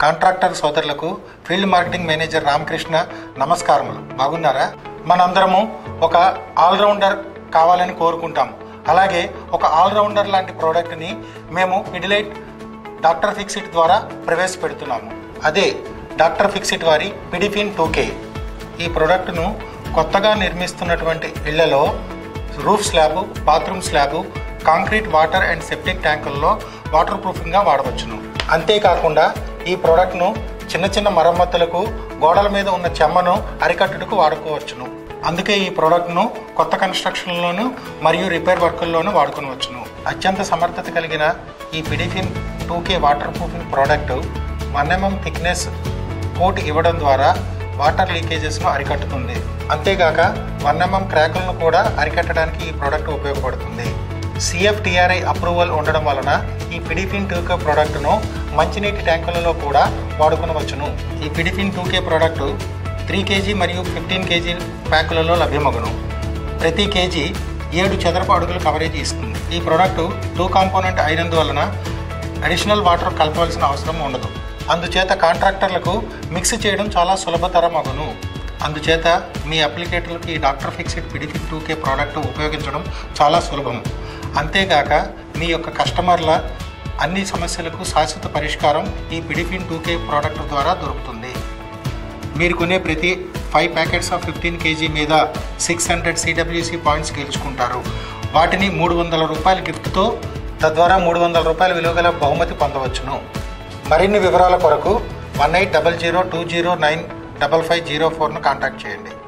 contractor సోదరులకు field marketing manager Ramakrishna నమస్కారములు బాగున్నారా మనందరము ఒక ఆల్రౌండర్ కావాలని కోరుకుంటాం అలాగే ఒక ఆల్రౌండర్ లాంటి ప్రోడక్ట్ని మేము పిడిలైట్ డాక్టర్ ఫిక్సిట్ ద్వారా ప్రవేశపెడుతున్నాము అదే డాక్టర్ ఫిక్సిట్ వారి పిడిఫిన్ టూకే ఈ ప్రోడక్ట్ను కొత్తగా నిర్మిస్తున్నటువంటి ఇళ్లలో roof slab bathroom slab concrete water and septic ట్యాంకుల్లో వాటర్ ప్రూఫింగ్గా వాడవచ్చును అంతేకాకుండా ఈ ప్రోడక్ట్ను చిన్న చిన్న మరమ్మతులకు గోడల మీద ఉన్న చెమ్మను అరికట్టుటకు వాడుకోవచ్చును అందుకే ఈ ప్రోడక్ట్ను కొత్త కన్స్ట్రక్షన్లోను మరియు రిపేర్ వర్కుల్లోనూ వాడుకోవచ్చును అత్యంత సమర్థత కలిగిన ఈ Pidifin two K water proofing product one mm thickness coat ఇవ్వడం ద్వారా వాటర్ లీకేజెస్ను అరికట్టుతుంది అంతేగాక వన్ ఎంఎం క్రాకులను కూడా అరికట్టడానికి ఈ ప్రోడక్ట్ ఉపయోగపడుతుంది సిఎఫ్టిఆర్ఐ అప్రూవల్ ఉండడం వలన ఈ పిడిఫిన్ టూకే ప్రోడక్ట్ను మంచినీటి ట్యాంకులలో కూడా వాడుకొనవచ్చును ఈ పిడిఫిన్ టూకే ప్రోడక్ట్ త్రీ కేజీ మరియు ఫిఫ్టీన్ కేజీ ప్యాకులలో లభ్యమగును ప్రతి కేజీ ఏడు చదరపు అడుగుల కవరేజ్ ఇస్తుంది ఈ ప్రోడక్ట్ టూ కాంపోనెంట్ అయినందువలన అడిషనల్ వాటర్ కలపవలసిన అవసరం ఉండదు అందుచేత కాంట్రాక్టర్లకు మిక్స్ చేయడం చాలా సులభతరం అగును అందుచేత మీ అప్లికేటర్లకు ఈ డాక్టర్ ఫిక్సిడ్ పిడిఫిన్ టూ కే ప్రోడక్ట్ ఉపయోగించడం చాలా సులభం అంతేగాక మీ యొక్క కస్టమర్ల అన్ని సమస్యలకు శాశ్వత పరిష్కారం ఈ పిడిఫిన్ టూ కే ప్రోడక్ట్ ద్వారా దొరుకుతుంది మీరు కొనే ప్రతి five packets of fifteen kg మీద సిక్స్ హండ్రెడ్ సిడబ్ల్యూసి పాయింట్స్ గెలుచుకుంటారు వాటిని మూడు వందల రూపాయల గిఫ్ట్తో తద్వారా మూడు వందల రూపాయల విలువ గల బహుమతి పొందవచ్చును మరిన్ని వివరాల కొరకు one eight double zero two zero nine double five zero ఫోర్ను కాంటాక్ట్ చేయండి